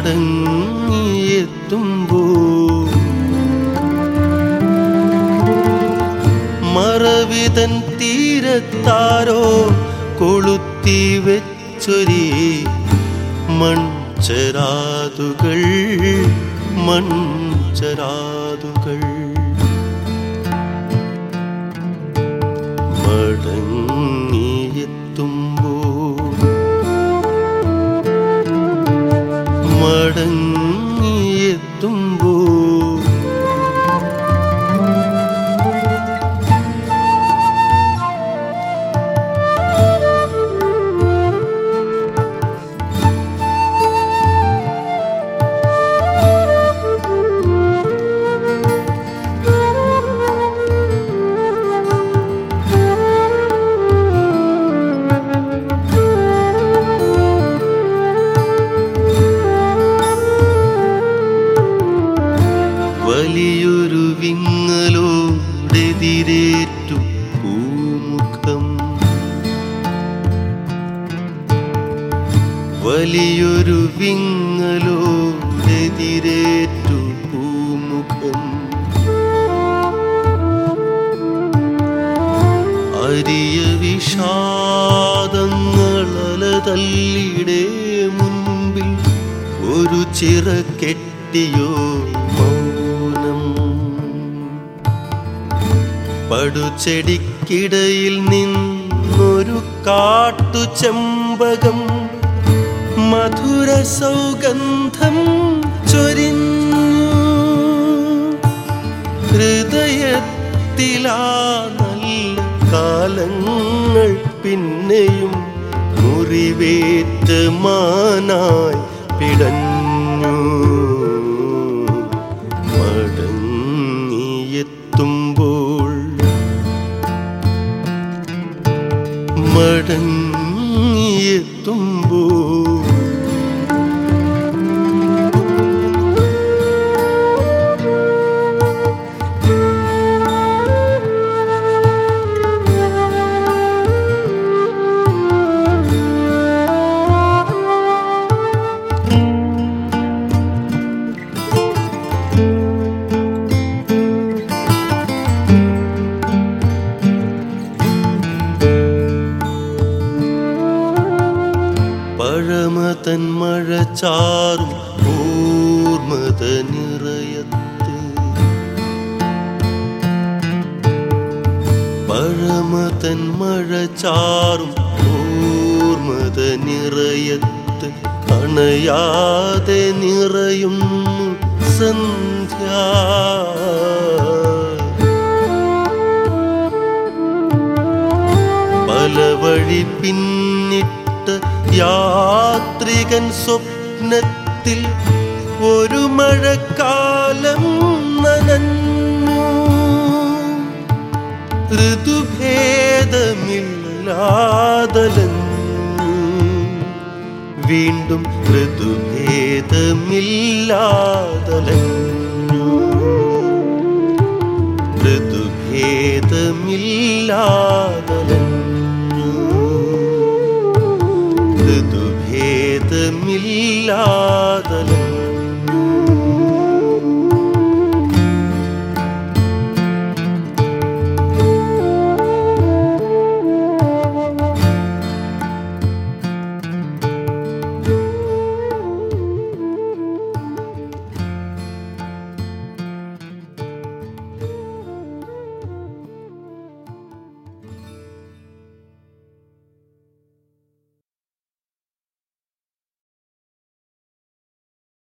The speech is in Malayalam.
മടങ്ങിയെത്തുമ്പോ മറവിതൻ തീരത്താരോ കൊളുത്തി വെച്ചൊരി മൺചരാതുകൾ മൺചരാതുകൾ മടങ്ങിയെത്തുമ്പോ മടങ്ങിയെത്തുമ്പോ വലിയൊരു വിങ്ങലോടെതിരേറ്റു പൂമുഖം വലിയൊരു വിങ്ങലോടെതിരേറ്റു പൂമുഖം അരിയ വിഷാദങ്ങളലതല്ലിടെ മുൻപിൽ ഒരു ചിറ കെട്ടിയോ മൗനം പടുചെടിക്കിടയിൽ നിന്നൊരു കാട്ടു ചെമ്പകം മധുര സൗഗന്ധം ചൊരിഞ്ഞു ഹൃദയത്തിലാ നല്ല കാലങ്ങൾ പിന്നെയും മുറിവേറ്റ മാനായി പിടഞ്ഞു മടങ്ങിയെത്തുമ്പോൾ മടങ്ങിയെത്തുമ്പോൾ പഴമതൻ മഴ ചാറും ഓർമ്മത നിറയത്ത് പഴമതൻ മഴ ചാറും ഓർമ്മത നിറയത്ത് അണയാതെ നിറയുന്നു സന്ധ്യ പല വഴി പിന്നിട്ട യാത്രികൻ സ്വപ്നത്തിൽ ഒരു മഴക്കാലം നനഞ്ഞു ഋതുഭേദമില്ലാതലഞ്ഞു വീണ്ടും ഋതുഭേദമില്ലാതലഞ്ഞു ഋതുഭേദമില്ലാതലഞ്ഞു ഋതുഭേദമില്ലാ